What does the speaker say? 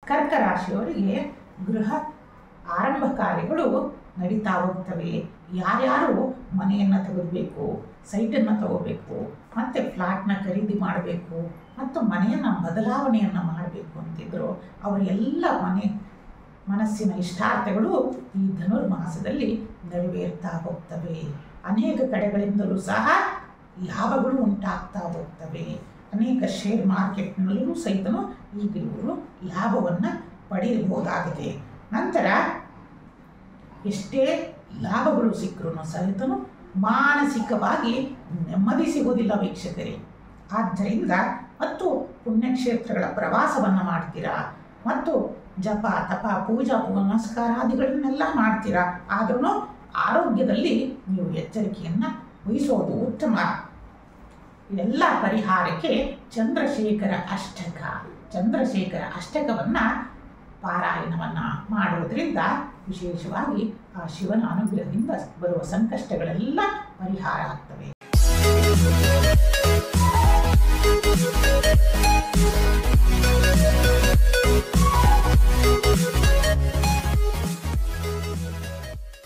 ಕರ್ಕ ರಾಶಿಯವರಿಗೆ ಗೃಹ ಆರಂಭ ಕಾರ್ಯಗಳು ನಡೀತಾ ಹೋಗ್ತವೆ ಯಾರ್ಯಾರು ಮನೆಯನ್ನು ತೆಗೆದುಬೇಕು ಸೈಟನ್ನು ತಗೋಬೇಕು ಮತ್ತು ಫ್ಲಾಟ್ನ ಖರೀದಿ ಮಾಡಬೇಕು ಮತ್ತು ಮನೆಯನ್ನು ಬದಲಾವಣೆಯನ್ನು ಮಾಡಬೇಕು ಅಂತಿದ್ರು ಅವರೆಲ್ಲ ಮನೆ ಮನಸ್ಸಿನ ಇಷ್ಟಾರ್ಥಗಳು ಈ ಧನುರ್ಮಾಸದಲ್ಲಿ ನೆರವೇರ್ತಾ ಹೋಗ್ತವೆ ಅನೇಕ ಕಡೆಗಳಿಂದಲೂ ಸಹ ಲಾಭಗಳು ಉಂಟಾಗ್ತಾ ಹೋಗ್ತವೆ ಅನೇಕ ಶೇರ್ ಮಾರ್ಕೆಟ್ನಲ್ಲೂ ಸಹಿತನು ಈಗ ಇವರು ಲಾಭವನ್ನು ಪಡೆಯಬಹುದಾಗಿದೆ ನಂತರ ಎಷ್ಟೇ ಲಾಭಗಳು ಸಿಕ್ಕರೂ ಸಹಿತನು ಮಾನಸಿಕವಾಗಿ ನೆಮ್ಮದಿ ಸಿಗೋದಿಲ್ಲ ವೀಕ್ಷಕರೇ ಆದ್ದರಿಂದ ಮತ್ತು ಪುಣ್ಯಕ್ಷೇತ್ರಗಳ ಪ್ರವಾಸವನ್ನು ಮಾಡ್ತೀರಾ ಮತ್ತು ಜಪ ತಪ ಪೂಜಾ ಪುನಸ್ಕಾರಾದಿಗಳನ್ನೆಲ್ಲ ಮಾಡ್ತೀರಾ ಆದ್ರೂ ಆರೋಗ್ಯದಲ್ಲಿ ನೀವು ಎಚ್ಚರಿಕೆಯನ್ನು ವಹಿಸೋದು ಉತ್ತಮ ಎಲ್ಲ ಪರಿಹಾರಕ್ಕೆ ಚಂದ್ರಶೇಖರ ಅಷ್ಟಕ ಚಂದ್ರಶೇಖರ ಅಷ್ಟಕವನ್ನು ಪಾರಾಯಣವನ್ನು ಮಾಡುವುದರಿಂದ ವಿಶೇಷವಾಗಿ ಆ ಶಿವನ ಅನುಗ್ರಹದಿಂದ ಬರುವ ಸಂಕಷ್ಟಗಳೆಲ್ಲ ಪರಿಹಾರ ಆಗ್ತವೆ